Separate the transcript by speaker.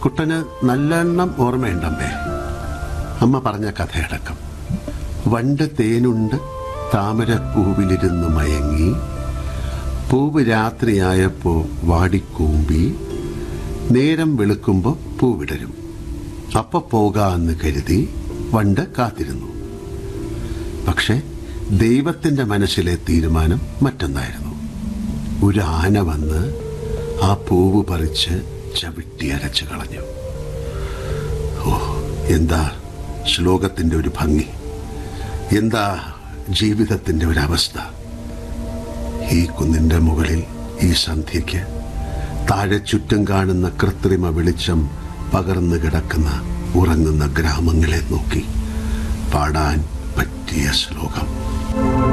Speaker 1: കുട്ടന് നല്ലെണ്ണം ഓർമ്മയുണ്ടമ്മേ അമ്മ പറഞ്ഞ കഥയടക്കം വണ്ട് തേനുണ്ട് താമരപ്പൂവിലിരുന്ന് മയങ്ങി പൂവ് രാത്രിയായപ്പോ വാടിക്കൂമ്പി നേരം വെളുക്കുമ്പോൾ പൂവിടരും അപ്പൊ പോകാന്ന് കരുതി വണ്ട് കാത്തിരുന്നു പക്ഷെ ദൈവത്തിന്റെ മനസ്സിലെ തീരുമാനം മറ്റൊന്നായിരുന്നു ഒരു ആന വന്ന് ആ പൂവ് പറിച്ച് ചവിട്ടി അരച്ചു കളഞ്ഞു ഓ എന്താ ശ്ലോകത്തിന്റെ ഒരു ഭംഗി എന്താ ജീവിതത്തിന്റെ ഒരവസ്ഥ ഈ കുന്നിന്റെ മുകളിൽ ഈ സന്ധ്യയ്ക്ക് താഴെ ചുറ്റും കാണുന്ന കൃത്രിമ വെളിച്ചം പകർന്നു കിടക്കുന്ന ഉറങ്ങുന്ന ഗ്രാമങ്ങളെ നോക്കി പാടാൻ പറ്റിയ ശ്ലോകം